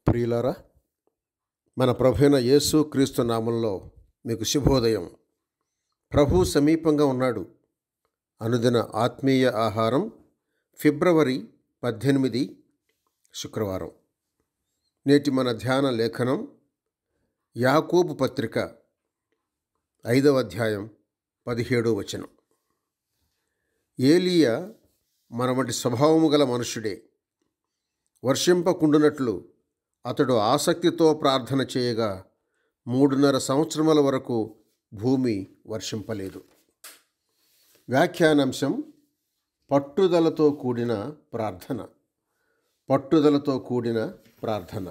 ప్రియులారా మన ప్రభుైన యేసు క్రీస్తు నామంలో మీకు శుభోదయం ప్రభు సమీపంగా ఉన్నాడు అనుదిన ఆత్మీయ ఆహారం ఫిబ్రవరి పద్దెనిమిది శుక్రవారం నేటి మన ధ్యాన లేఖనం యాకోబు పత్రిక ఐదవ అధ్యాయం పదిహేడో వచనం ఏలియా మన వంటి స్వభావము గల మనుషుడే వర్షింపకుండునట్లు అతడు ఆసక్తితో ప్రార్థన చేయగా మూడున్నర సంవత్సరముల వరకు భూమి వర్షింపలేదు వ్యాఖ్యానాంశం పట్టుదలతో కూడిన ప్రార్థన పట్టుదలతో కూడిన ప్రార్థన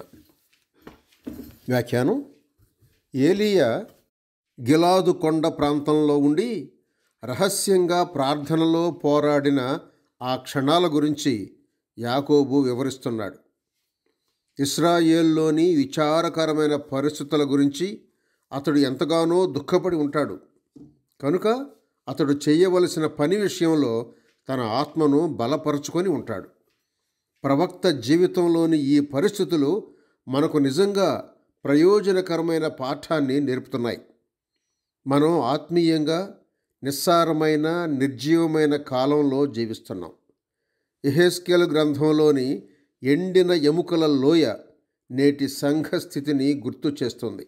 వ్యాఖ్యానం ఏలియా గిలాదు కొండ ప్రాంతంలో ఉండి రహస్యంగా ప్రార్థనలో పోరాడిన ఆ క్షణాల గురించి యాకోబు వివరిస్తున్నాడు ఇస్రాయేల్లోని విచారకరమైన పరిస్థితుల గురించి అతడు ఎంతగానో దుఃఖపడి ఉంటాడు కనుక అతడు చేయవలసిన పని విషయంలో తన ఆత్మను బలపరుచుకొని ఉంటాడు ప్రవక్త జీవితంలోని ఈ పరిస్థితులు మనకు నిజంగా ప్రయోజనకరమైన పాఠాన్ని నేర్పుతున్నాయి మనం ఆత్మీయంగా నిస్సారమైన నిర్జీవమైన కాలంలో జీవిస్తున్నాం ఎహెస్కేల్ గ్రంథంలోని ఎండిన ఎముకల లోయ నేటి సంఘ స్థితిని గుర్తు చేస్తుంది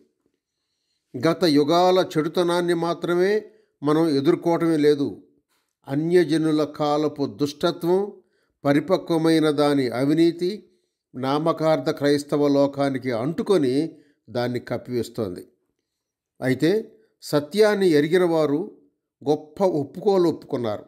గత యుగాల చెడుతనాన్ని మాత్రమే మనం ఎదుర్కోవటమే లేదు అన్యజనుల కాలపు దుష్టత్వం పరిపక్వమైన దాని అవినీతి నామకార్థ క్రైస్తవ లోకానికి అంటుకొని దాన్ని కప్పివేస్తోంది అయితే సత్యాన్ని ఎరిగిన వారు గొప్ప ఒప్పుకోలు ఒప్పుకున్నారు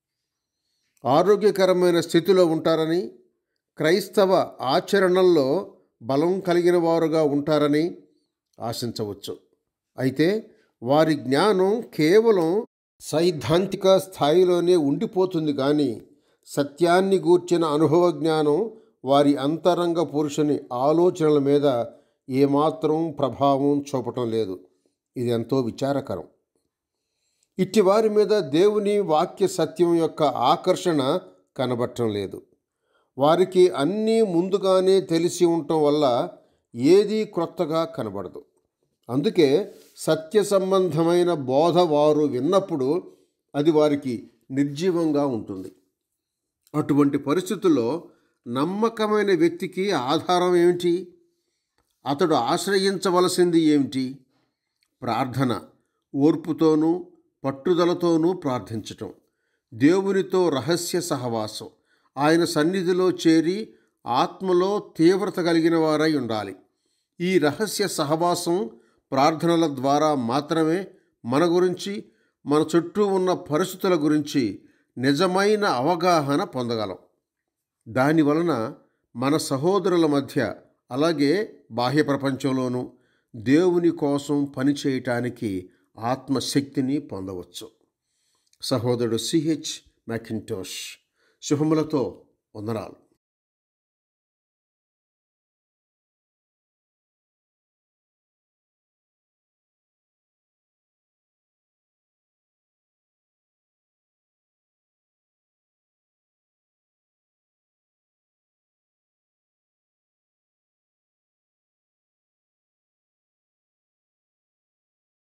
ఆరోగ్యకరమైన స్థితిలో ఉంటారని క్రైస్తవ ఆచరణల్లో బలం కలిగిన వారుగా ఉంటారని ఆశించవచ్చు అయితే వారి జ్ఞానం కేవలం సైద్ధాంతిక స్థాయిలోనే ఉండిపోతుంది కానీ సత్యాన్ని గూర్చిన అనుభవ జ్ఞానం వారి అంతరంగ పురుషుని ఆలోచనల మీద ఏమాత్రం ప్రభావం చూపటం లేదు ఇది ఎంతో విచారకరం ఇట్టి వారి మీద దేవుని వాక్య సత్యం యొక్క ఆకర్షణ కనబట్టం లేదు వారికి అన్నీ ముందుగానే తెలిసి ఉండటం వల్ల ఏదీ క్రొత్తగా కనబడదు అందుకే సత్య సంబంధమైన బోధ వారు విన్నప్పుడు అది వారికి నిర్జీవంగా ఉంటుంది అటువంటి పరిస్థితుల్లో నమ్మకమైన వ్యక్తికి ఆధారం ఏమిటి అతడు ఆశ్రయించవలసింది ఏమిటి ప్రార్థన ఓర్పుతోనూ పట్టుదలతోనూ ప్రార్థించటం దేవునితో రహస్య సహవాసం ఆయన సన్నిధిలో చేరి ఆత్మలో తీవ్రత కలిగిన వారై ఉండాలి ఈ రహస్య సహవాసం ప్రార్థనల ద్వారా మాత్రమే మన గురించి మన చుట్టూ ఉన్న పరిస్థితుల గురించి నిజమైన అవగాహన పొందగలం దానివలన మన సహోదరుల మధ్య అలాగే బాహ్య ప్రపంచంలోనూ దేవుని కోసం పనిచేయటానికి ఆత్మశక్తిని పొందవచ్చు సహోదరుడు సిహెచ్ మ్యాకింటోష్ శుభములతో వందనాలు